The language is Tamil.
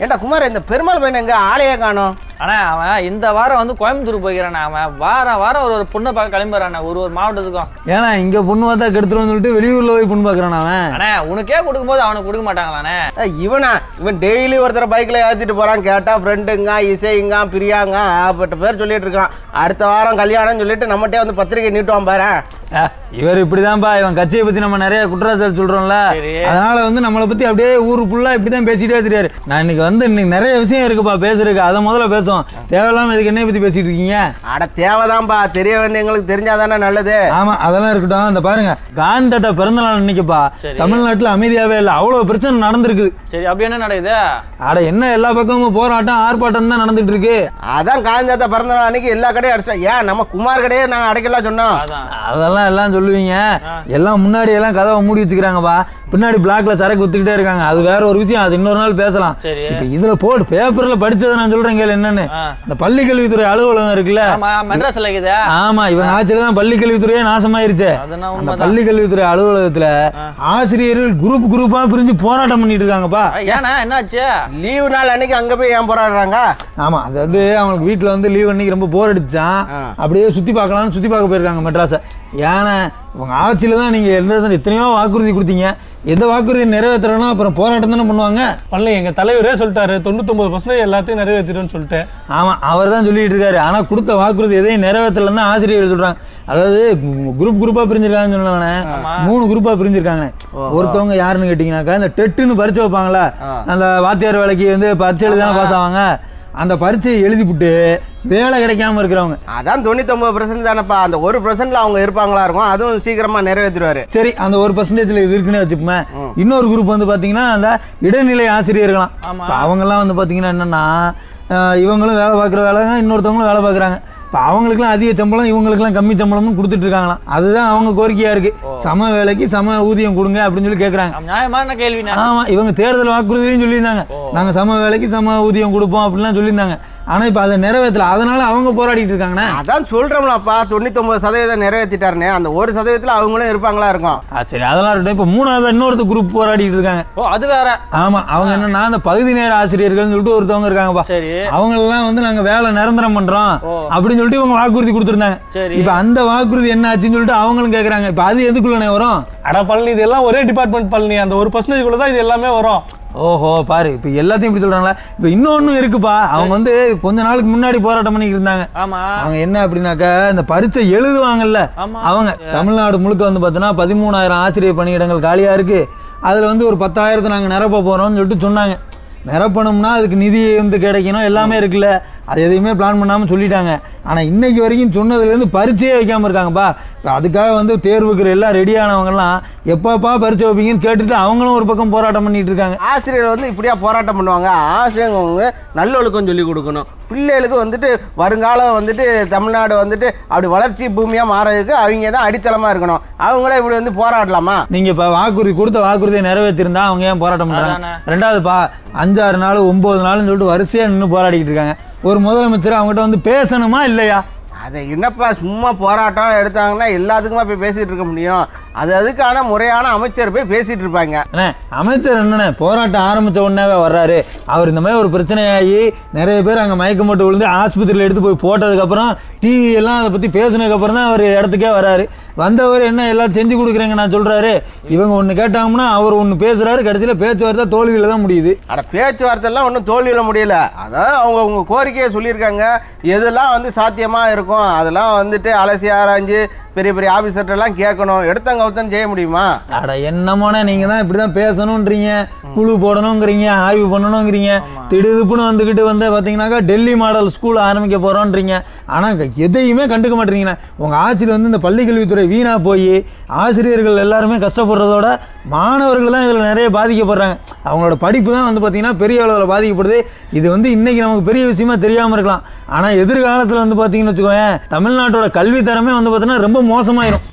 ஏண்டா குமார் இந்த பெருமாள் பையன் எங்க ஆளையே காணோம் அண்ணா அவன் இந்த வாரம் வந்து கோயம்புத்தூர் போய்க்கிறானே அவன் வாரம் வாரம் ஒரு ஒரு பொண்ணை பார்க்க கிளம்புறானே ஒரு ஒரு மாவட்டத்துக்கும் ஏன்னா இங்க பொண்ணு பார்த்தா கெடுத்துருவோம்னு சொல்லிட்டு வெளியூர்ல போய் பொண்ணு பார்க்கறான் அவன் அண்ணா உனக்கே கொடுக்கும்போது அவனுக்கு கொடுக்க மாட்டாங்களாண்ணே ஏய், இவனா இவன் டெய்லி ஒருத்தர பைக்ல ஏத்திட்டு போறான் கேட்டா ஃப்ரெண்டுங்க இசைங்க பிரியாங்க ஆப்பட்ட பேர் சொல்லிட்டு இருக்கான் அடுத்த வாரம் கல்யாணம் சொல்லிட்டு நம்மகிட்டே வந்து பத்திரிக்கை நீட்டுவான் பாரு அஹ், இவர் இப்படிதான்ப்பா இவன் கட்சியை பத்தி நம்ம நிறைய குற்றச்சாட்டு சொல்றோம்ல சரி. அதனால வந்து நம்மளை பத்தி அப்படியே ஊர் ஃபுல்லா இப்படிதான் பேசிட்டே தெரியாரு நான் இன்னைக்கு வந்து இன்னைக்கு நிறைய விஷயம் இருக்குப்பா பேசுறதுக்கு அதை முதல்ல பேசுவோம் தேவையில்லாம இதுக்கு என்ன பத்தி பேசிட்டு இருக்கீங்க அட தேவைதான்பா தெரிய வேண்டிய எங்களுக்கு தெரிஞ்சாதானே நல்லது ஆமா அதெல்லாம் இருக்கட்டும் இந்த பாருங்க காந்தி தாத்தா பிறந்த நாள் இன்னைக்குப்பா சரி. தமிழ்நாட்டுல அமைதியாவே இல்லை அவ்வளவு பிரச்சனை நடந்திருக்குது சரி அப்படி என்ன நடக்குது அட என்ன எல்லா பக்கமும் போராட்டம் ஆர்ப்பாட்டம் தான் நடந்துட்டு இருக்கு அதான் காஞ்சாத்த பிறந்த நாள் அன்னைக்கு எல்லா கடையும் அடிச்சோம் ஏன் நம்ம குமார் கடையே நாங்க அடைக்கலாம் சொன்னோம் அதான் அதெல்லாம் எல்லாம் சொல்லுவீங்க எல்லாம் முன்னாடி எல்லாம் கதவை மூடி வச்சுக்கிறாங்கப்பா பின்னாடி பிளாக்ல சரக்கு வித்துக்கிட்டே இருக்காங்க அது வேற ஒரு விஷயம் அது இன்னொரு நாள் பேசலாம் சரி. இப்ப இதுல போட்டு பேப்பர்ல படிச்சதை நான் சொல்றேன் கேளு என்னன்னு ஆ. இந்த பள்ளி கல்வித்துறை அலுவலகம் இருக்குல்ல ஆமா மெட்ராஸ்ல இருக்குதா ஆமா இவன் ஆட்சியில தான் பள்ளி கல்வித்துறையே நாசமாயிருச்சு அதெல்லாம் அந்த உண்மைதான் பள்ளி கல்வித்துறை அலுவலகத்துல ஆசிரியர்கள் குரூப் குரூப்பா பிரிஞ்சு போராட்டம் பண்ணிட்டு இருக்காங்கப்பா ஏண்ணா என்னாச்சு லீவு நாள் அன்னைக்கு அங்க போய் ஏன் போராடுறாங்க ஆமா அதாவது அவங்களுக்கு வீட்ல வந்து லீவ் அன்னைக்கு ரொம்ப போர் அடிச்சான் ஆ. அப்படியே சுத்தி பார்க்கலாம்னு சுத்தி பார்க்க போயிருக்காங்க மெட்ராஸை ஏன்னா உங்க ஆட்சியில தான் நீங்க எந்த எத்தனையோ வாக்குறுதி கொடுத்தீங்க எந்த வாக்குறுதி நிறைவேற்றணும் அப்புறம் போராட்டம் தானே பண்ணுவாங்க பண்ணல எங்க தலைவரே சொல்லிட்டாரு தொண்ணூத்தொன்பது பர்சன்டேஜ் எல்லாத்தையும் நிறைவேற்றிடுன்னு சொல்லிட்டு ஆமா அவர் தான் சொல்லிட்டு இருக்காரு ஆனா கொடுத்த வாக்குறுதி எதையும் நிறைவேற்றலன்னு தான் ஆசிரியர்கள் சொல்றாங்க அதாவது குரூப் குரூப்பா பிரிஞ்சிருக்காங்கன்னு சொன்னாங்கண்ணே மூணு குரூப்பா பிரிஞ்சிருக்காங்க ஒருத்தவங்க யாருன்னு கேட்டீங்கன்னாக்கா இந்த டெட்டுன்னு பரிச்சை வைப்பாங்களா அந்த வாத்தியார் வேலைக்கு வந்து பரீட்சை எழுதி தானே பாஸ் ஆவாங்க அந்த பரீட்சையை எழுதிப்புட்டு வேலை கிடைக்காம இருக்கிறவங்க அதான் தொண்ணூத்தொன்பது பர்சன்ட் தானப்பா அந்த ஒரு பர்சன்ட்ல அவங்க இருப்பாங்களா இருக்கும் அதுவும் சீக்கிரமா நிறைவேற்றிடுவாரு சரி அந்த ஒரு பர்சன்டேஜ்ல இது இருக்குன்னு வச்சுப்போமே இன்னொரு குரூப் வந்து பாத்தீங்கன்னா அந்த இடைநிலை ஆசிரியர்களாம் ஆமா. இப்ப அவங்கெல்லாம் வந்து பாத்தீங்கன்னா என்னன்னா அஹ், இவங்களும் வேலை பார்க்குற வேலை இன்னொருத்தவங்களும் வேலை பார்க்குறாங்க இப்போ அவங்களுக்குலாம் அதிக சம்பளம் இவங்களுக்குலாம் கம்மி சம்பளம்னு கொடுத்துட்டு இருக்காங்களாம் அதுதான் அவங்க கோரிக்கையா இருக்கு சம வேலைக்கு சம ஊதியம் கொடுங்க அப்படின்னு சொல்லி கேட்குறாங்க நியாயமான கேள்விண்ணா ஆமா இவங்க தேர்தல் வாக்குறுதிலையும் சொல்லியிருந்தாங்க நாங்க சம வேலைக்கு சம ஊதியம் கொடுப்போம் அப்படிலாம் சொல்லியிருந்தாங்க ஆனா இப்போ அதை நிறைவேற்றல அதனால அவங்க போராடிட்டு இருக்காங்கண்ணே அதான் சொல்றோம்லப்பா தொண்ணூத்தொன்பது சதவீதம் நிறைவேற்றிட்டாருனே அந்த ஒரு சதவீதத்துல அவங்களும் இருப்பாங்களா இருக்கும் ஆ, சரி அதெல்லாம் இருக்கட்டும் இப்போ மூணாவது இன்னொருத்த குரூப் போராடிட்டு இருக்காங்க ஓ அது வேற ஆமா அவங்க என்னன்னா அந்த பகுதி நேர ஆசிரியர்கள்னு சொல்லிட்டு ஒருத்தவங்க இருக்காங்கப்பா சரி அவங்களெல்லாம் வந்து நாங்க வேலை நிரந்தரம் பண்றோம் ஓ. அப்படின்னு சொல்லிட்டு இவங்க வாக்குறுதி கொடுத்துருந்தாங்க சரி. இப்ப அந்த வாக்குறுதி என்ன ஆச்சுன்னு சொல்லிட்டு அவங்களும் கேக்குறாங்க இப்ப அது எதுக்குள்ளனே வரும் அட பழனி இது எல்லாம் ஒரே டிபார்ட்மெண்ட் பழனி அந்த ஒரு பர்சன்டேஜ் கூட தான் இது எல்லாமே வரும் ஓஹோ பாரு இப்ப எல்லாத்தையும் இப்படி சொல்றாங்களா இப்ப இன்னொன்னு இருக்குப்பா அவங்க வந்து கொஞ்ச நாளுக்கு முன்னாடி போராட்டம் பண்ணிட்டு இருந்தாங்க ஆமா அவங்க என்ன அப்படின்னாக்கா இந்த பரீட்சை எழுதுவாங்கல்ல ஆமா. அவங்க தமிழ்நாடு முழுக்க வந்து பார்த்தீங்கன்னா பதிமூணாயிரம் ஆசிரியர் பணியிடங்கள் காலியாக இருக்கு அதில் வந்து ஒரு பத்தாயிரத்தை நாங்கள் நிரப்ப போகிறோம்னு சொல்லிட்டு சொன்னாங்க நிரப்பணும்னா அதுக்கு நிதி வந்து கிடைக்கணும் எல்லாமே இருக்குல்ல அது எதையுமே பிளான் பண்ணாமல் சொல்லிட்டாங்க ஆனால் இன்னைக்கு வரைக்கும் சொன்னதுலேருந்து பரீட்சையே வைக்காமல் இருக்காங்கப்பா இப்போ அதுக்காக வந்து தேர்வுக்கு எல்லாம் ரெடியானவங்கலாம் எப்பப்பா பரீட்சை வைப்பீங்கன்னு கேட்டுட்டு அவங்களும் ஒரு பக்கம் போராட்டம் பண்ணிட்டு இருக்காங்க ஆசிரியர் வந்து இப்படியா போராட்டம் பண்ணுவாங்க ஆசிரியங்க நல்லொழுக்கம் சொல்லி கொடுக்கணும் பிள்ளைகளுக்கு வந்துட்டு வருங்காலம் வந்துட்டு தமிழ்நாடு வந்துட்டு அப்படி வளர்ச்சி பூமியாக மாறதுக்கு அவங்க தான் அடித்தளமாக இருக்கணும் அவங்களே இப்படி வந்து போராடலாமா நீங்க இப்ப வாக்குறுதி கொடுத்த வாக்குறுதியை நிறைவேற்றிருந்தா அவங்க ஏன் போராட்டம் பண்றாங்க அதானே. ரெண்டாவதுப்பா அஞ்சாறு நாள் ஒன்பது நாள்னு சொல்லிட்டு வரிசையா நின்று போராடிக்கிட்டு இருக்காங்க ஒரு முதலமைச்சர் அவங்ககிட்ட வந்து பேசணுமா இல்லையா அதை என்னப்பா சும்மா போராட்டம் எடுத்தாங்கன்னா எல்லாத்துக்குமா போய் பேசிட்டு இருக்க முடியும் அது அதுக்கான முறையான அமைச்சர் போய் பேசிட்டு இருப்பாங்க அண்ணே அமைச்சர் என்னண்ணே போராட்டம் ஆரம்பிச்ச உடனே வர்றாரு அவர் இந்த மாதிரி ஒரு பிரச்சனையாகி நிறைய பேர் அங்கே மயக்கம் போட்டு விழுந்து ஆஸ்பத்திரியில் எடுத்து போய் போட்டதுக்கப்புறம் டிவி எல்லாம் அதை பற்றி பேசினதுக்கப்புறம் தான் அவர் இடத்துக்கே வராரு வந்தவர் என்ன எல்லாம் செஞ்சு கொடுக்குறேங்க நான் சொல்கிறாரு இவங்க ஒன்று கேட்டாங்கன்னா அவர் ஒன்று பேசுகிறாரு கடைசியில் பேச்சுவார்த்தை தோல்வியில் தான் முடியுது அட பேச்சுவார்த்தைலாம் ஒன்றும் தோல்வியில் முடியல அதான் அவங்க அவங்க கோரிக்கையை சொல்லியிருக்காங்க எதெல்லாம் வந்து சாத்தியமாக இருக்கும் அதெல்லாம் வந்துட்டு அலசி ஆராய்ஞ்சு பெரிய பெரிய ஆஃபீஸர்ட்டெல்லாம் கேட்கணும் எடுத்தங்க ஒருத்தன் செய்ய முடியுமா அட என்னமோனே நீங்கள் தான் இப்படி தான் பேசணுன்றீங்க குழு போடணுங்கிறீங்க ஆய்வு பண்ணணுங்கிறீங்க திடுதுப்புன்னு வந்துக்கிட்டு வந்து பார்த்தீங்கன்னாக்கா டெல்லி மாடல் ஸ்கூல் ஆரம்பிக்க போகிறோன்றீங்க ஆனால் எதையுமே கண்டுக்க மாட்டேறீங்கண்ணே உங்கள் ஆட்சியில் வந்து இந்த பள்ளி கல்வித்துறை வீணாக போய் ஆசிரியர்கள் எல்லாருமே கஷ்டப்படுறதோட மாணவர்கள் தான் இதில் நிறைய பாதிக்கப்படுறாங்க அவங்களோட படிப்பு தான் வந்து பார்த்தீங்கன்னா பெரிய அளவில் பாதிக்கப்படுது இது வந்து இன்னைக்கு நமக்கு பெரிய விஷயமா தெரியாமல் இருக்கலாம் ஆனால் எதிர்காலத்தில் வந்து பார்த்தீங்கன்னு வச்சுக்கோயேன் தமிழ்நாட்டோட கல்வி தரமே வந்து பார்த்தீங்கன்னா ரொம்ப மோசமாயிரும்